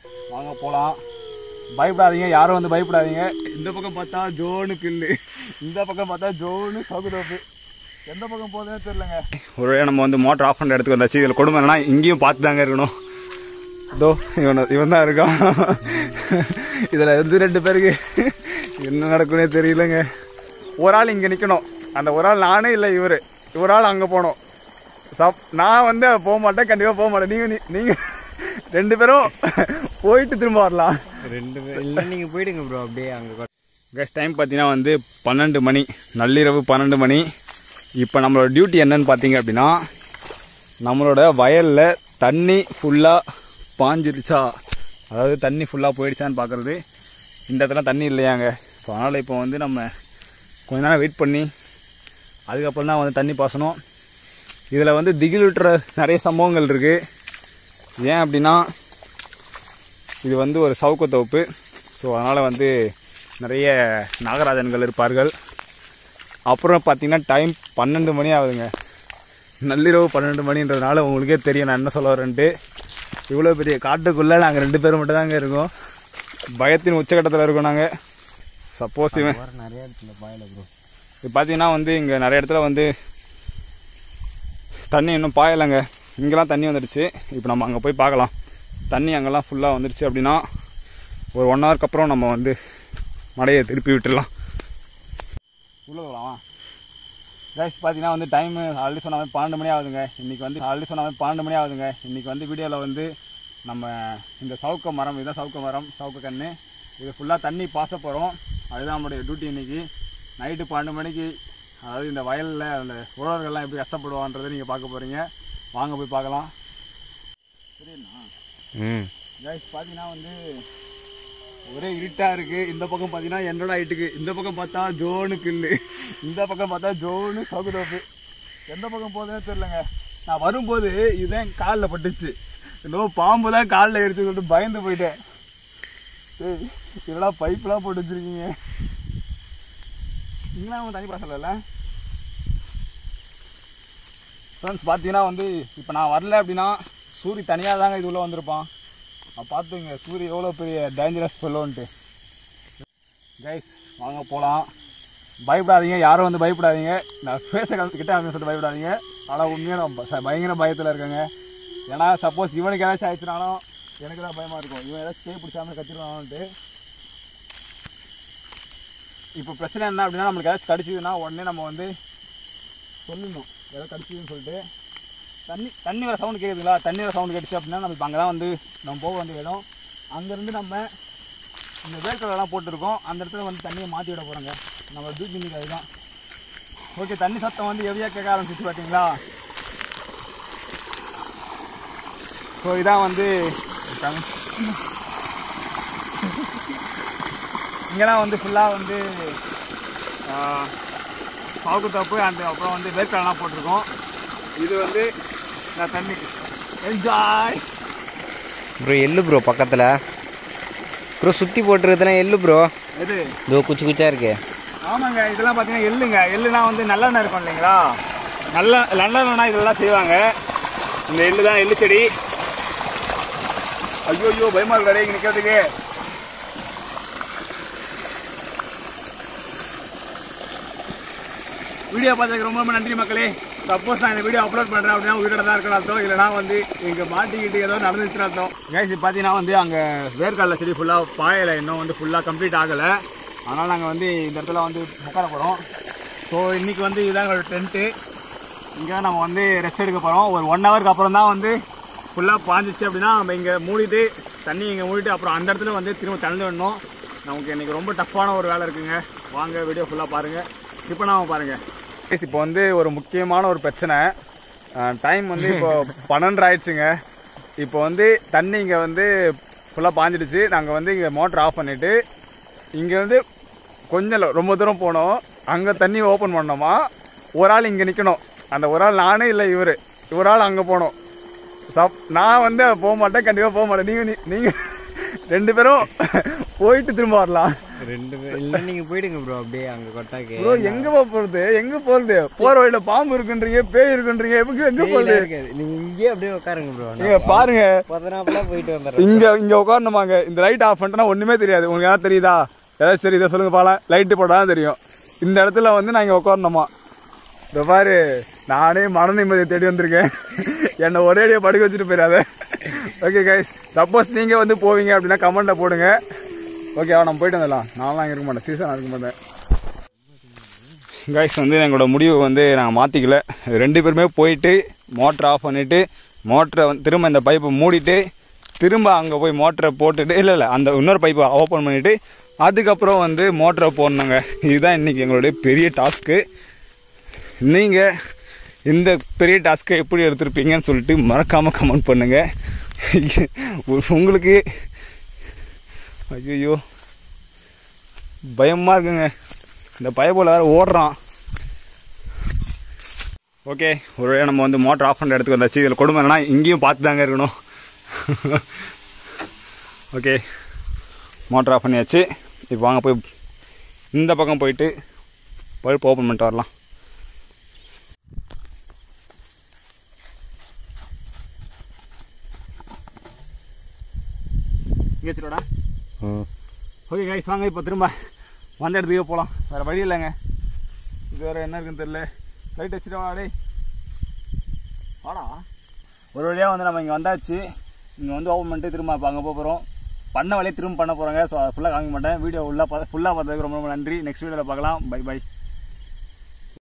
வாங்க போகலாம் பயப்படாதீங்க யாரும் வந்து பயப்படாதீங்க இந்த பக்கம் பார்த்தா ஜோனு பில்லு இந்த பக்கம் பார்த்தா ஜோனு சகுதோப்பு எந்த பக்கம் போகுதுன்னு தெரியலங்க ஒரு நம்ம வந்து மோட்டர் ஆஃப் பண்ணுற இடத்துக்கு வந்தாச்சு இதில் கொடுமை என்னன்னா இங்கேயும் பார்த்து தாங்க இருக்கணும் இதோ இவன் இவன் தான் இருக்கான் இதில் வந்து ரெண்டு பேருக்கு என்ன நடக்குன்னே தெரியலங்க ஒரு ஆள் இங்கே நிற்கணும் அந்த ஒரு ஆள் நானே இல்லை இவர் ஒரு ஆள் அங்கே போகணும் சப் நான் வந்து போக மாட்டேன் கண்டிப்பாக போக மாட்டேன் நீங்கள் நீங்கள் ரெண்டு பேரும் போயிட்டு திரும்ப வரலாம் ரெண்டு பேர் இல்லை நீங்க போயிடுங்க ப்ரோ அப்படியே அங்க கெஸ்ட் டைம் பார்த்தீங்கன்னா வந்து பன்னெண்டு மணி நள்ளிரவு பன்னெண்டு மணி இப்போ நம்மளோட டியூட்டி என்னன்னு பார்த்தீங்க அப்படின்னா நம்மளோட வயலில் தண்ணி ஃபுல்லாக பாஞ்சிருச்சா அதாவது தண்ணி ஃபுல்லாக போயிடுச்சான்னு பார்க்குறது இந்த இடத்துல தண்ணி இல்லையாங்க ஸோ அதனால் இப்போ வந்து நம்ம கொஞ்ச நேரம் வெயிட் பண்ணி அதுக்கப்புறம் தான் வந்து தண்ணி பாசணும் இதில் வந்து திகிலுட்டுற நிறைய சம்பவங்கள் இருக்குது ஏன் அப்படின்னா இது வந்து ஒரு சவுக்கு தோப்பு ஸோ அதனால் வந்து நிறைய நாகராஜன்கள் இருப்பார்கள் அப்புறம் பார்த்தீங்கன்னா டைம் பன்னெண்டு மணி ஆகுதுங்க நள்ளிரவு பன்னெண்டு மணின்றதுனால உங்களுக்கே தெரியும் நான் என்ன சொல்ல வரேன்ட்டு இவ்வளோ பெரிய காட்டுக்குள்ளே நாங்கள் ரெண்டு பேரும் மட்டும் தாங்க இருக்கோம் பயத்தின் உச்சக்கட்டத்தில் இருக்கோம் நாங்கள் சப்போஸ் இவன் வர நிறைய இடத்துல பாயல ப்ரோ இது பார்த்தீங்கன்னா வந்து இங்கே நிறைய இடத்துல வந்து தண்ணி இன்னும் பாயலைங்க இங்கெல்லாம் தண்ணி வந்துடுச்சு இப்போ நம்ம அங்கே போய் பார்க்கலாம் தண்ணி அங்கெல்லாம் ஃபுல்லாக வந்துடுச்சு அப்படின்னா ஒரு ஒன் ஹவருக்கு அப்புறம் நம்ம வந்து மடையை திருப்பி விட்டுடலாம் உள்ளே போகலாமா கைஸ் பார்த்தீங்கன்னா வந்து டைம் ஆல்ரெடி சொன்ன மாதிரி பன்னெண்டு மணி ஆகுதுங்க இன்றைக்கி வந்து ஆல்ரெடி சொன்ன மாதிரி பன்னெண்டு மணி ஆகுதுங்க இன்றைக்கி வந்து வீடியோவில் வந்து நம்ம இந்த சவுக்க மரம் இதுதான் சவுக்க மரம் சவுக்க கன்று இது ஃபுல்லாக தண்ணி பாச போகிறோம் அதுதான் நம்மளுடைய டியூட்டி இன்னைக்கு நைட்டு பன்னெண்டு மணிக்கு அதாவது இந்த வயலில் அந்த உழவர்கள்லாம் எப்படி கஷ்டப்படுவான்றதை நீங்கள் பார்க்க போகிறீங்க வாங்க போய் பார்க்கலாம் சரிண்ணா ம் கைஸ் பார்த்தீங்கன்னா வந்து ஒரே இருட்டாக இருக்குது இந்த பக்கம் பார்த்தீங்கன்னா என்னோட ஹைட்டுக்கு இந்த பக்கம் பார்த்தா ஜோனு பில்லு இந்த பக்கம் பார்த்தா ஜோனு சகுதோப்பு எந்த பக்கம் போகுதுன்னு தெரியலங்க நான் வரும்போது இதுதான் காலில் பட்டுச்சு இன்னும் பாம்பு தான் காலில் எடுத்து சொல்லிட்டு பயந்து போயிட்டேன் ஏய், இதெல்லாம் பைப்லாம் போட்டு வச்சிருக்கீங்க இங்கெல்லாம் தனி பசங்கள்ல ஃப்ரெண்ட்ஸ் பார்த்தீங்கன்னா வந்து இப்போ நான் வரல அப்படின்னா சூரி தனியாக தாங்க இது உள்ள வந்திருப்பான் அப்ப பார்த்துங்க சூரிய எவ்வளோ பெரிய டேஞ்சரஸ் ஃபெல்லோன்ட்டு கைஸ் வாங்க போகலாம் பயப்படாதீங்க யாரும் வந்து பயப்படாதீங்க நான் பேச கிட்ட வந்து சொல்லிட்டு பயப்படாதீங்க ஆனால் உண்மையாக நான் ப- பயங்கர பயத்தில் இருக்கேங்க ஏன்னா சப்போஸ் இவனுக்கு ஏதாச்சும் ஆயிடுச்சுனாலும் எனக்கு தான் பயமாக இருக்கும் இவன் ஏதாச்சும் கை பிடிச்சாம கத்திடுவான்ட்டு இப்போ பிரச்சனை என்ன அப்படின்னா நம்மளுக்கு ஏதாச்சும் கடிச்சதுன்னா உடனே நம்ம வந்து சொல்லணும் ஏதாவது கடிச்சதுன்னு சொல்லிட்டு தண்ணி தண்ணி வர சவுண்ட் கேட்குதுங்களா தண்ணி வர சவுண்ட் கேட்டுச்சு அப்படின்னா நம்ம இப்போ அங்கே தான் வந்து நம்ம போக வேண்டிய இடம் அங்கேருந்து நம்ம இந்த வேர்க்கடலாம் போட்டிருக்கோம் அந்த இடத்துல வந்து தண்ணியை மாற்றி விட போகிறோங்க நம்ம தூக்கி இன்னைக்கு அதுதான் ஓகே தண்ணி சத்தம் வந்து ஹெவியாக கேட்க ஆரம்பிச்சிச்சு பார்த்தீங்களா ஸோ இதான் வந்து இங்கெல்லாம் வந்து ஃபுல்லாக வந்து சாவுக்கு தப்பு அந்த அப்புறம் வந்து வேர்க்கடலாம் போட்டிருக்கோம் இது வந்து நான் தண்ணி என்ஜாய் ப்ரோ எள்ளு ப்ரோ பக்கத்துல ப்ரோ சுத்தி போட்டுருக்குதுலாம் எள்ளு ப்ரோ எது இதோ குச்சி குச்சா இருக்கு ஆமாங்க இதெல்லாம் பார்த்தீங்கன்னா எள்ளுங்க எள்ளுனா வந்து நல்லெண்ணெய் இருக்கும் இல்லைங்களா நல்ல நல்லெண்ணெய்னா இதெல்லாம் செய்வாங்க இந்த எள்ளு தான் எள்ளு செடி ஐயோ ஐயோ பயமா இருக்கு இங்கே நிற்கிறதுக்கு வீடியோ பார்த்ததுக்கு ரொம்ப ரொம்ப நன்றி மக்களே சப்போஸ் நான் இந்த வீடியோ அப்லோட் பண்ணுறேன் அப்படின்னா உயிரோட தான் இருக்கணும் அர்த்தம் இல்லைனா வந்து இங்கே மாட்டிக்கிட்டு ஏதோ நடந்துச்சுன்னு அர்த்தம் கைஸ் பார்த்தீங்கன்னா வந்து அங்கே வேர்க்கடலை செடி ஃபுல்லாக பாயலை இன்னும் வந்து ஃபுல்லாக கம்ப்ளீட் ஆகலை அதனால் நாங்கள் வந்து இந்த இடத்துல வந்து உட்கார போகிறோம் ஸோ இன்றைக்கி வந்து இதுதான் எங்களோட டென்ட்டு இங்கே நம்ம வந்து ரெஸ்ட் எடுக்க போகிறோம் ஒரு ஒன் ஹவருக்கு அப்புறம் தான் வந்து ஃபுல்லாக பாஞ்சிச்சு அப்படின்னா நம்ம இங்கே மூடிட்டு தண்ணி இங்கே மூடிட்டு அப்புறம் அந்த இடத்துல வந்து திரும்ப திறந்து விடணும் நமக்கு இன்றைக்கி ரொம்ப டஃப்பான ஒரு வேலை இருக்குங்க வாங்க வீடியோ ஃபுல்லாக பாருங்கள் இப்போ நாம பாருங்கள் இப்போ வந்து ஒரு முக்கியமான ஒரு பிரச்சனை டைம் வந்து இப்போ பன்னெண்டு ஆயிடுச்சுங்க இப்போ வந்து தண்ணி இங்கே வந்து ஃபுல்லாக பாஞ்சிடுச்சு நாங்கள் வந்து இங்கே மோட்டர் ஆஃப் பண்ணிவிட்டு இங்கேருந்து கொஞ்சம் இல்ல, ரொம்ப தூரம் போனோம் அங்கே தண்ணி ஓப்பன் பண்ணோமா ஒரு ஆள் இங்கே நிற்கணும் அந்த ஒரு ஆள் நானே இல்லை இவர் ஒரு ஆள் அங்கே போனோம் சப் நான் வந்து போக மாட்டேன் கண்டிப்பாக போக மாட்டேன் நீங்கள் நீங்கள் ரெண்டு பேரும் போயிட்டு திரும்ப வரலாம் ரெண்டு பேர் இல்லை நீங்கள் போயிடுங்க ப்ரோ அப்படியே அங்கே கொட்டாக்கு ப்ரோ எங்க போறது எங்க போறது போற வழியில பாம்பு இருக்குன்றீங்க பேய் இருக்குன்றீங்க எங்க எங்க போறது இருக்காது நீங்கள் இங்கேயே அப்படியே உட்காருங்க ப்ரோ இங்க பாருங்க பதனாப்பெல்லாம் போயிட்டு வந்துடுறேன் இங்க இங்க உட்காரணுமாங்க இந்த லைட் ஆஃப் பண்ணிட்டா ஒண்ணுமே தெரியாது உங்களுக்கு ஏதாவது தெரியுதா ஏதாவது சரி இதை சொல்லுங்க பாலாம் லைட்டு போட்டாதான் தெரியும் இந்த இடத்துல வந்து நான் இங்க உட்காரணுமா இந்த பாரு நானே மன நிம்மதியை தேடி வந்திருக்கேன் என்னை ஒரே அடியா படுக்க வச்சுட்டு போயிடாத ஓகே கைஸ் சப்போஸ் நீங்க வந்து போவீங்க அப்படின்னா கமெண்ட்டை போடுங்க ஓகேவா நம்ம போயிட்டு வந்துடலாம் நான்லாம் இங்க இருக்க மாட்டேன் சீசன் இருக்க மாட்டேன் கைஸ் வந்து எங்களோட முடிவு வந்து நாங்கள் மாற்றிக்கல ரெண்டு பேருமே போயிட்டு மோட்டரை ஆஃப் பண்ணிவிட்டு மோட்டரை வந்து திரும்ப இந்த பைப்பை மூடிட்டு திரும்ப அங்கே போய் மோட்டரை போட்டுட்டு இல்லை இல்லை அந்த இன்னொரு பைப்பை ஓப்பன் பண்ணிவிட்டு அதுக்கப்புறம் வந்து மோட்டரை போடணுங்க இதுதான் இன்றைக்கி எங்களுடைய பெரிய டாஸ்க்கு நீங்கள் இந்த பெரிய டாஸ்க்கை எப்படி எடுத்திருப்பீங்கன்னு சொல்லிட்டு மறக்காமல் கமெண்ட் பண்ணுங்கள் உங்களுக்கு ஐயோ பயமாக இருக்குங்க இந்த பயபோல வேறு ஓடுறான் ஓகே ஒரு நம்ம வந்து மோட்டர் ஆஃப் பண்ணுற இடத்துக்கு வந்தாச்சு இதில் கொடுமை என்னன்னா இங்கேயும் பார்த்து தாங்க இருக்கணும் ஓகே மோட்டர் ஆஃப் பண்ணியாச்சு இப்போ வாங்க போய் இந்த பக்கம் போயிட்டு பல்ப் ஓப்பன் பண்ணிட்டு வரலாம் இங்கே வச்சுருவாடா ஓகே கைஸ் வாங்க இப்போ திரும்ப வந்த இடத்துக்கே போகலாம் வேறு வழி இல்லைங்க இது வேறு என்ன இருக்குன்னு தெரியல லைட் வச்சுட்டு வாடா டேய் வாடா ஒரு வழியாக வந்து நம்ம இங்கே வந்தாச்சு இங்கே வந்து ஓப்பன் பண்ணிட்டு திரும்ப இப்போ அங்கே போகிறோம் பண்ண வழியை திரும்ப பண்ண போகிறாங்க ஸோ அதை ஃபுல்லாக காமிக்க மாட்டேன் வீடியோ ஃபுல்லாக ஃபுல்லாக பார்த்ததுக்கு ரொம்ப ரொம்ப நன்றி நெக்ஸ்ட் வீடியோவில் பார்க்கலாம் பை பை